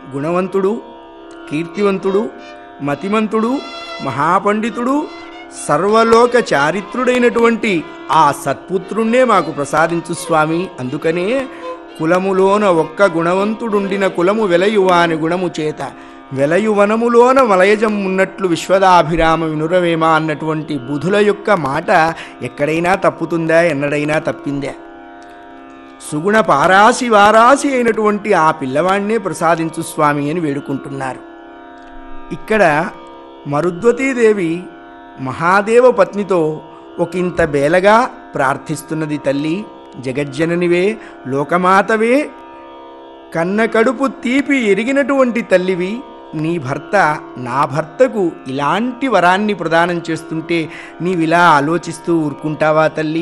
గుణవంతుడు కీర్తివంతుడు మతిమంతుడు మహాపండితుడు సర్వలోక చారిత్రుడైనటువంటి ఆ సత్పుత్రుణ్ణే మాకు ప్రసాదించు స్వామి అందుకనే కులములోన ఒక్క గుణవంతుడుండిన కులము వెలయువాని గుణము చేత వెలయువనములోన వలయజం ఉన్నట్లు విశ్వదాభిరామ వినురవేమ అన్నటువంటి బుధుల యొక్క మాట ఎక్కడైనా తప్పుతుందా ఎన్నడైనా తప్పిందా సుగుణ పారాసి వారాసి అయినటువంటి ఆ పిల్లవాణ్ణే ప్రసాదించు స్వామి అని వేడుకుంటున్నారు ఇక్కడ మరుద్వతీదేవి మహాదేవ పత్నితో ఒకంత బేలగా ప్రార్థిస్తున్నది తల్లి జగజ్జననివే లోకమాతవే కన్న కడుపు తీపి ఎరిగినటువంటి తల్లివి నీ భర్త నా భర్తకు ఇలాంటి వరాన్ని ప్రదానం చేస్తుంటే నీవిలా ఆలోచిస్తూ ఊరుకుంటావా తల్లి